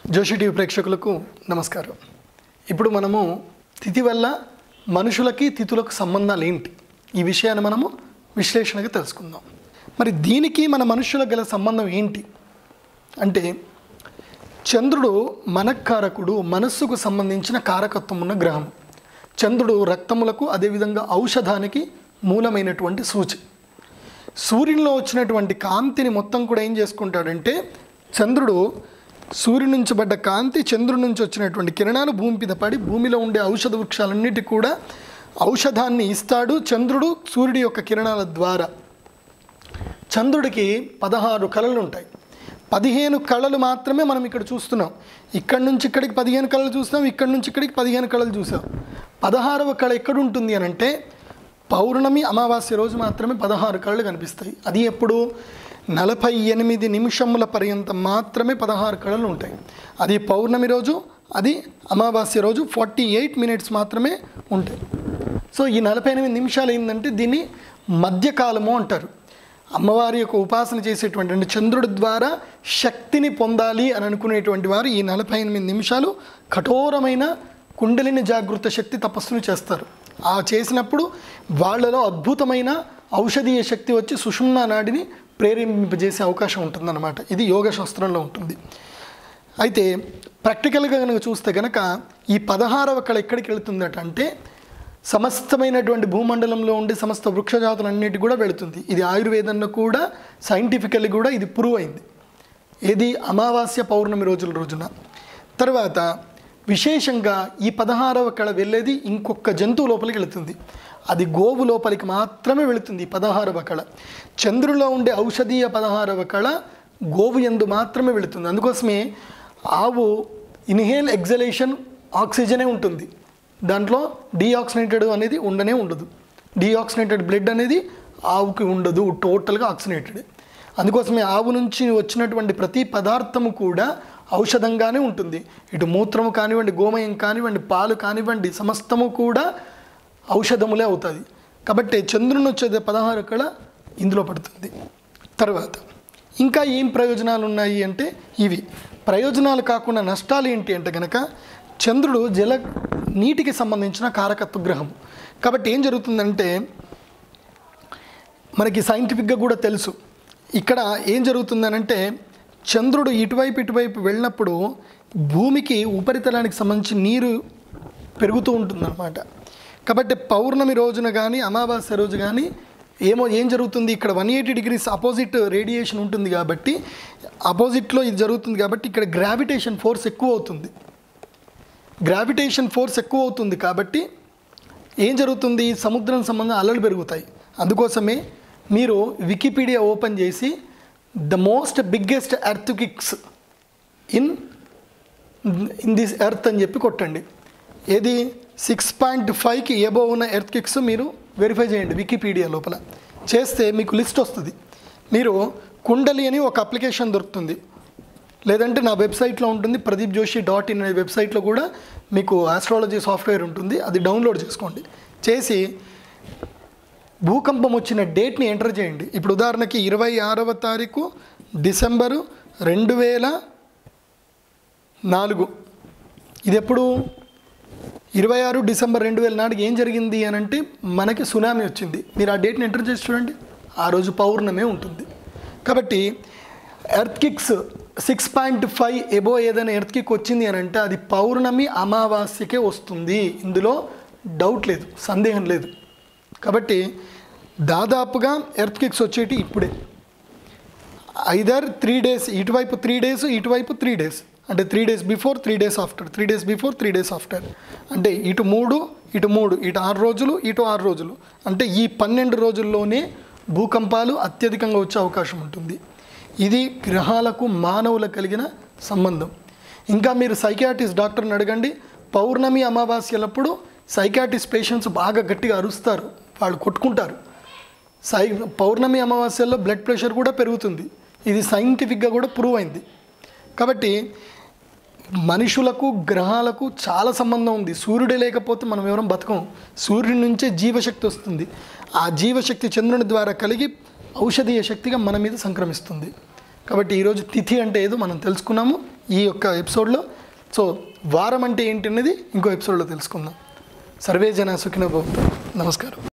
Joshi TV ప్రేక్షకులకు నమస్కారం ఇప్పుడు మనము తిథి వల్ల మనుషులకి తిథులకు సంబంధాలు ఏంటి ఈ విషయాన్ని మనము విశ్లేషణగా తెలుసుకుందాం మరి దీనికి మన మనుషులకు గల సంబంధం ఏంటి అంటే చంద్రుడు మనకారకుడు మనస్సుకు సంబంధించిన కారకత్వం ఉన్న గ్రహం చంద్రుడు రక్తములకు అదేవిధంగా ఔషధానికి మూలమైనటువంటి సూచి సూర్యునిలో వచ్చినటువంటి కాంతిని మొత్తం కూడా ఏం చేసుకుంటాడంటే చంద్రుడు సూర్యుని నుంచి పడ్డ కాంతి చంద్రుడి నుంచి వచ్చినటువంటి కిరణాలు భూమి మీద పడి భూమిలో ఉండే ఔషధ వృక్షాలన్నిటికీ కూడా ఔషధాన్ని ఇస్తాడు చంద్రుడు సూర్యుడి యొక్క కిరణాల ద్వారా చంద్రుడికి పదహారు కళలు ఉంటాయి పదిహేను కళలు మాత్రమే మనం ఇక్కడ చూస్తున్నాం ఇక్కడి నుంచి ఇక్కడికి పదిహేను కళలు చూస్తాం ఇక్కడి నుంచి ఇక్కడికి పదిహేను కళలు చూసాం పదహారవ కళ ఎక్కడ ఉంటుంది అని అంటే పౌర్ణమి అమావాస్య రోజు మాత్రమే పదహారు కళలు కనిపిస్తాయి అది ఎప్పుడు నలభై ఎనిమిది నిమిషముల పర్యంతం మాత్రమే పదహారు కళలు ఉంటాయి అది పౌర్ణమి రోజు అది అమావాస్య రోజు ఫార్టీ ఎయిట్ మినిట్స్ మాత్రమే ఉంటాయి సో ఈ నలభై ఎనిమిది నిమిషాలు ఏంటంటే దీన్ని మధ్యకాలము అంటారు అమ్మవారి యొక్క ఉపాసన చేసేటువంటి అంటే చంద్రుడి ద్వారా శక్తిని పొందాలి అని అనుకునేటువంటి వారు ఈ నలభై ఎనిమిది నిమిషాలు కఠోరమైన కుండలిని జాగృత శక్తి తపస్సును చేస్తారు ఆ చేసినప్పుడు వాళ్ళలో అద్భుతమైన ఔషధీయ శక్తి వచ్చి సుషుమ్నా నాడిని ప్రేరేపింపజేసే అవకాశం ఉంటుందన్నమాట ఇది యోగ శాస్త్రంలో ఉంటుంది అయితే ప్రాక్టికల్గా కనుక చూస్తే కనుక ఈ పదహారవ కళ ఎక్కడికి వెళుతుందట అంటే సమస్తమైనటువంటి భూమండలంలో ఉండే సమస్త వృక్షజాతులన్నిటి కూడా వెళుతుంది ఇది ఆయుర్వేదంలో కూడా సైంటిఫికల్లీ కూడా ఇది ప్రూవ్ అయింది ఏది అమావాస్య పౌర్ణమి రోజుల రోజున తర్వాత విశేషంగా ఈ పదహారవ కళ వెళ్ళేది ఇంకొక జంతువు లోపలికి వెళుతుంది అది గోవు లోపలికి మాత్రమే వెళుతుంది ఈ పదహారవ కళ చంద్రులో ఉండే ఔషధీయ పదహారవ కళ గోవు ఎందు మాత్రమే వెళుతుంది అందుకోసమే ఆవు ఇన్హేల్ ఎగ్జలేషన్ ఆక్సిజనే ఉంటుంది దాంట్లో డీఆక్సినేటెడ్ అనేది ఉండనే ఉండదు డీఆక్సినేటెడ్ బ్లడ్ అనేది ఆవుకి ఉండదు టోటల్గా ఆక్సినేటెడ్ అందుకోసమే ఆవు నుంచి వచ్చినటువంటి ప్రతి పదార్థము కూడా ఔషధంగానే ఉంటుంది ఇటు మూత్రము కానివ్వండి గోమయం కానివ్వండి పాలు కానివ్వండి సమస్తము కూడా ఔషధములే అవుతుంది కాబట్టి చంద్రుని వచ్చేది పదహారు కళ ఇందులో పడుతుంది తర్వాత ఇంకా ఏం ప్రయోజనాలు ఉన్నాయి అంటే ఇవి ప్రయోజనాలు కాకుండా నష్టాలు ఏంటి అంటే కనుక చంద్రుడు జల నీటికి సంబంధించిన కారకత్వ గ్రహం కాబట్టి ఏం జరుగుతుందంటే మనకి సైంటిఫిక్గా కూడా తెలుసు ఇక్కడ ఏం జరుగుతుందనంటే చంద్రుడు ఇటువైపు ఇటువైపు వెళ్ళినప్పుడు భూమికి ఉపరితలానికి సంబంధించి నీరు పెరుగుతూ ఉంటుందన్నమాట కాబట్టి పౌర్ణమి రోజున కానీ అమావాస్య రోజు కానీ ఏమో ఏం జరుగుతుంది ఇక్కడ one eighty degrees opposite radiation ఉంటుంది కాబట్టి అపోజిట్లో ఇది జరుగుతుంది కాబట్టి ఇక్కడ గ్రావిటేషన్ ఫోర్స్ ఎక్కువ అవుతుంది గ్రావిటేషన్ ఫోర్స్ ఎక్కువ అవుతుంది కాబట్టి ఏం జరుగుతుంది సముద్రం సంబంధం అలలు పెరుగుతాయి అందుకోసమే మీరు వికీపీడియా ఓపెన్ చేసి the most biggest earthquakes in in this earth అని చెప్పి కొట్టండి ఏది సిక్స్ పాయింట్ ఫైవ్కి ఎబో ఉన్న ఎర్త్ కిక్స్ మీరు వెరిఫై చేయండి వికీపీడియా లోపల చేస్తే మీకు లిస్ట్ వస్తుంది మీరు కుండలి అని ఒక అప్లికేషన్ దొరుకుతుంది లేదంటే నా వెబ్సైట్లో ఉంటుంది ప్రదీప్ జోషి డాట్ ఇన్ అనే వెబ్సైట్లో కూడా మీకు ఆస్ట్రాలజీ సాఫ్ట్వేర్ ఉంటుంది అది డౌన్లోడ్ చేసుకోండి చేసి భూకంపం వచ్చిన డేట్ని ఎంటర్ చేయండి ఇప్పుడు ఉదాహరణకి ఇరవై ఆరవ తారీఖు డిసెంబరు రెండు వేల నాలుగు ఇది ఎప్పుడు ఇరవై ఆరు డిసెంబర్ రెండు వేల నాటికి ఏం జరిగింది అని అంటే మనకి సునామీ వచ్చింది మీరు ఆ డేట్ని ఎంటర్ చేసి చూడండి ఆ రోజు పౌర్ణమే ఉంటుంది కాబట్టి earthquakes six point five above ఏదైనా ఎర్త్ కిక్ వచ్చింది అని అంటే అది పౌర్ణమి అమావాస్యకే వస్తుంది ఇందులో డౌట్ లేదు సందేహం లేదు కాబట్టి దాదాపుగా ఎర్త్ కిక్స్ వచ్చేటి ఇప్పుడే ఐదర్ త్రీ డేస్ ఇటువైపు త్రీ డేస్ ఇటువైపు త్రీ డేస్ అంటే three days before three days after three days before three days after అంటే ఇటు మూడు ఇటు మూడు ఇటు ఆరు రోజులు ఇటు ఆరు రోజులు అంటే ఈ పన్నెండు రోజుల్లోనే భూకంపాలు అత్యధికంగా వచ్చే అవకాశం ఉంటుంది ఇది గ్రహాలకు మానవులకు కలిగిన సంబంధం ఇంకా మీరు సైకియాటిస్ట్ డాక్టర్ని అడగండి పౌర్ణమి అమావాస్యలప్పుడు సైకాటిస్ట్ పేషెంట్స్ బాగా గట్టిగా అరుస్తారు వాళ్ళు కొట్టుకుంటారు సై పౌర్ణమి అమావాస్యల్లో బ్లడ్ ప్రెషర్ కూడా పెరుగుతుంది ఇది సైంటిఫిక్గా కూడా ప్రూవ్ అయింది కాబట్టి మనుషులకు గ్రహాలకు చాలా సంబంధం ఉంది సూర్యుడే లేకపోతే మనం ఎవరం బతకం సూర్యుడి నుంచే జీవశక్తి వస్తుంది ఆ జీవశక్తి చంద్రుని ద్వారా కలిగి ఔషధీయ శక్తిగా మన మీద సంక్రమిస్తుంది కాబట్టి ఈరోజు తిథి అంటే ఏదో మనం తెలుసుకున్నాము ఈ యొక్క ఎపిసోడ్లో సో వారం అంటే ఏంటి అనేది ఇంకో ఎపిసోడ్లో తెలుసుకుందాం సర్వే జన సుఖినో భవంతు నమస్కారం